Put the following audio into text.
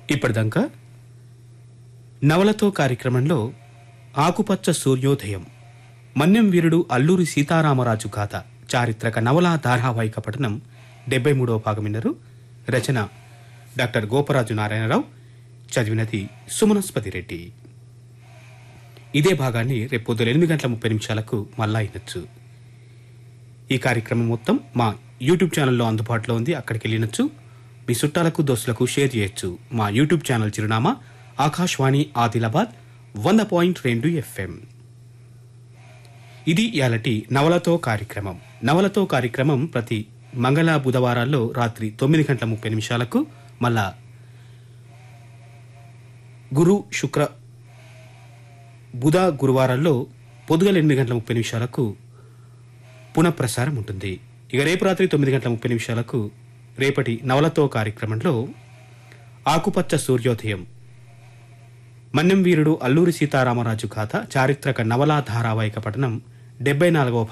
ఇప్పటిదాకా నవలతో కార్యక్రమంలో ఆకుపచ్చ సూర్యోదయం మన్యం వీరుడు అల్లూరి సీతారామరాజు గాథ చారిత్రక నవలా ధారావాహిక పఠనం డెబ్బై మూడవ భాగం విన్నరు రచన డాక్టర్ గోపరాజు నారాయణరావు చదివినది సుమనస్పతి రెడ్డి ఇదే భాగాన్ని రేపు పొద్దున ఎనిమిది గంటల ముప్పై నిమిషాలకు మళ్ళా వినొచ్చు ఈ కార్యక్రమం మొత్తం మా యూట్యూబ్ ఛానల్లో అందుబాటులో ఉంది అక్కడికి వెళ్ళినచ్చు మీ చుట్టాలకు దోస్తులకు షేర్ చేయొచ్చు మా యూట్యూబ్ ఛానల్ చిరునామా ఆకాశవాణి ఆదిలాబాద్ వంద పాయింట్ రెండు ఎఫ్ఎం ఇది ఇయాలటి నవలతో కార్యక్రమం నవలతో కార్యక్రమం ప్రతి మంగళ బుధవారాల్లో రాత్రి తొమ్మిది గంటల ముప్పై నిమిషాలకు మళ్ళా గురు శుక్ర బుధ గురువారాల్లో పొద్దుగల ఎనిమిది గంటల ముప్పై నిమిషాలకు పునఃప్రసారం ఉంటుంది ఇక రేపు రాత్రి తొమ్మిది గంటల ముప్పై నిమిషాలకు రేపటి నవలతో కార్యక్రమంలో ఆకుపచ్చ సూర్యోదయం మన్యం వీరుడు అల్లూరి సీతారామరాజు గాథ చారిత్రక నవలా ధారావాహిక పఠనం డెబ్బై నాలుగవ